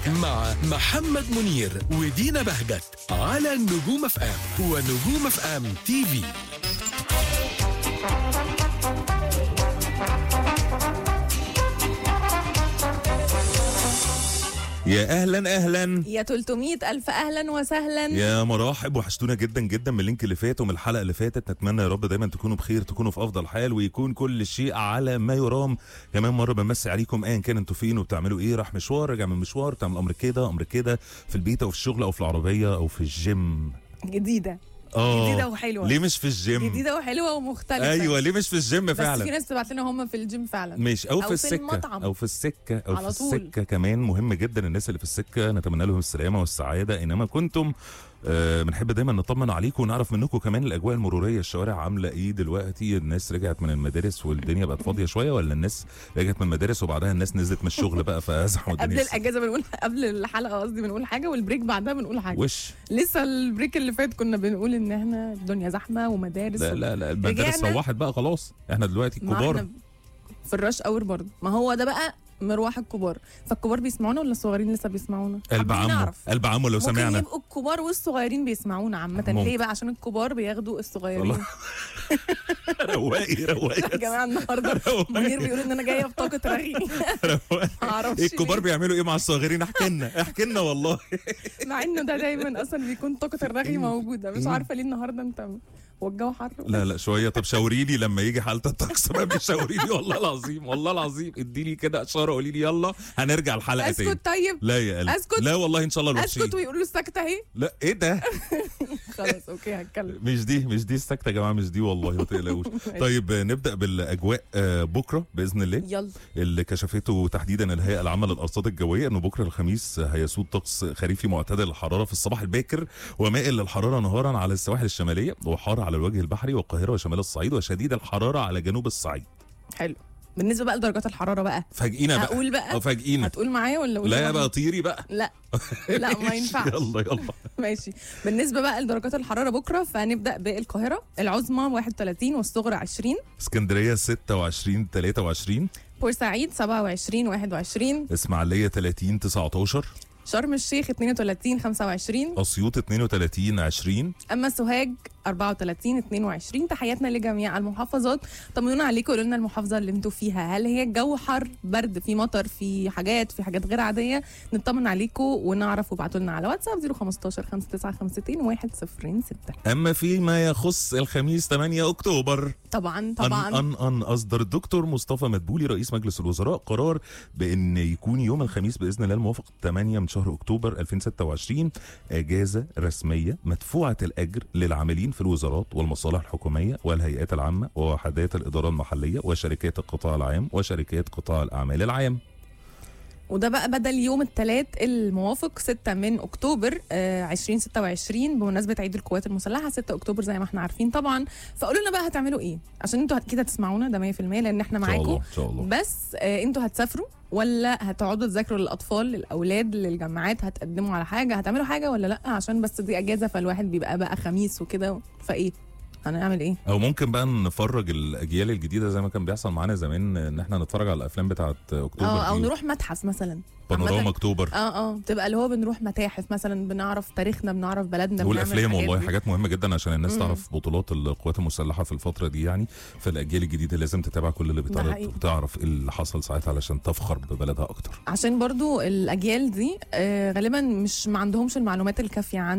مع محمد منير ودينا بهجت على نجوم اف ام ونجوم اف ام تي في يا اهلا اهلا يا 300 ألف أهلا وسهلا يا مراحب وحشتونا جدا جدا من اللينك اللي فات ومن الحلقه اللي فاتت نتمنى يا رب دايما تكونوا بخير تكونوا في افضل حال ويكون كل شيء على ما يرام كمان مره بمسي عليكم ايا كان انتوا فين وبتعملوا ايه راح مشوار راجع من مشوار تعمل امر كده امر كده في البيت او في الشغل او في العربيه او في الجيم جديدة اه جديدة وحلوة. ليه مش في الجيم جديدة وحلوة ومختلفة ايوه ليه مش في الجيم بس في فعلا ناس تبعت لنا هم في الجيم فعلا ماشي او, أو في في السكه المطعم. او في السكه او على في طول. السكه كمان مهم جدا الناس اللي في السكه نتمنى لهم السلامه والسعاده اينما كنتم آه، بنحب دايما نطمن عليكم ونعرف منكم كمان الاجواء المروريه الشوارع عامله ايه دلوقتي الناس رجعت من المدارس والدنيا بقت فاضيه شويه ولا الناس رجعت من المدارس وبعدها الناس نزلت من الشغل بقى فازحوا قبل الدنيا الأجازة بنقول قبل الحلقة قصدي بنقول حاجة والبريك بعدها بنقول حاجة وش لسه البريك اللي فات كنا بنقول إن احنا الدنيا زحمة ومدارس لا لا لا المدارس رجعنا. روحت بقى خلاص احنا دلوقتي ما كبار احنا في الراش اور برضه ما هو ده بقى مروح الكبار فالكبار بيسمعونا ولا الصغيرين لسه بيسمعونا قلب حابين عمه نعرف. قلب عمه لو ممكن سمعنا يبقوا الكبار والصغيرين بيسمعونا عامة ممكن. ليه بقى عشان الكبار بياخدوا الصغيرين والله. رواقي رواقي يا جماعة النهاردة منير بيقول ان انا جاية بطاقة رغي معرفش إيه الكبار ليه. بيعملوا ايه مع الصغيرين احكي لنا احكي لنا والله مع انه ده دايما اصلا بيكون طاقة الرغي موجودة مش عارفة ليه النهاردة انت هو الجو حر لا لا شويه طب شاوريني لما يجي حاله الطقس ما بيشاوريني والله العظيم والله العظيم اديني كده اشاره قولي لي يلا هنرجع الحلقه تاني اسكت طيب لا يا قلبي أسكت؟ لا والله ان شاء الله الوحشين اسكت ويقولوا السكتة اهي لا ايه ده خلاص اوكي هتكلم مش دي مش دي السكته يا جماعه مش دي والله ما تقلقوش طيب آه، نبدا بالاجواء آه، بكره باذن الله يلا اللي كشفته تحديدا الهيئه العامه للارصاد الجويه انه بكره الخميس هيسود طقس خريفي معتدل الحراره في الصباح الباكر ومائل للحراره نهارا على السواحل الشماليه وحار على الوجه البحري والقاهره وشمال الصعيد وشديد الحراره على جنوب الصعيد حلو بالنسبة بقى لدرجات الحرارة بقى فاجئينا بقى هقول بقى اه فاجئينا هتقول معايا ولا أقول لا لوحدي؟ بقى طيري بقى لا لا ما ينفعش يلا يلا ماشي بالنسبه بقى لدرجات الحراره بكره فهنبدا بالقاهره العظمى 31 والصغرى 20 اسكندريه 26 23 بورسعيد 27 21 اسماعيليه 30 19 شرم الشيخ 32 25 اسيوط 32 20 اما سوهاج 34 22 تحياتنا لجميع المحافظات طمنونا عليكم قولوا لنا المحافظه اللي انتوا فيها هل هي الجو حر برد في مطر في حاجات في حاجات غير عاديه نطمن عليكم ونعرف وابعتوا لنا على واتساب 015 5952 106 اما فيما يخص الخميس 8 اكتوبر طبعا طبعا أن أن أن أصدر الدكتور مصطفى مدبولي رئيس مجلس الوزراء قرار بأن يكون يوم الخميس بإذن الله الموافق 8 من شهر أكتوبر 2026 أجازة رسمية مدفوعة الأجر للعاملين في الوزارات والمصالح الحكومية والهيئات العامة ووحدات الإدارة المحلية وشركات القطاع العام وشركات قطاع الأعمال العام وده بقى بدل يوم الثلاث الموافق 6 من اكتوبر آه 2026 بمناسبه عيد القوات المسلحه 6 اكتوبر زي ما احنا عارفين طبعا فقولوا لنا بقى هتعملوا ايه عشان انتوا كده تسمعونا ده 100% لان احنا إن شاء الله معاكم إن شاء الله بس آه انتوا هتسافروا ولا هتقعدوا تذاكروا للاطفال للاولاد للجامعات هتقدموا على حاجه هتعملوا حاجه ولا لا عشان بس دي اجازه فالواحد بيبقى بقى خميس وكده فايه هنعمل ايه او ممكن بقى نفرج الاجيال الجديده زي ما كان بيحصل معانا زمان ان احنا نتفرج على الافلام بتاعت اكتوبر اه او دي. نروح متحف مثلا بانوراما عامةً- اكتوبر اه اه تبقى اللي هو بنروح متاحف مثلا بنعرف تاريخنا بنعرف بلدنا بنعمل والافلام الحاجات والله دي. حاجات مهمه جدا عشان الناس مم. تعرف بطولات القوات المسلحه في الفتره دي يعني فالاجيال الجديده لازم تتابع كل اللي ده بيتعرض حقيقي. وتعرف ايه اللي حصل ساعتها علشان تفخر ببلدها اكتر عشان برضو الاجيال دي آه غالبا مش ما عندهمش المعلومات الكافيه عن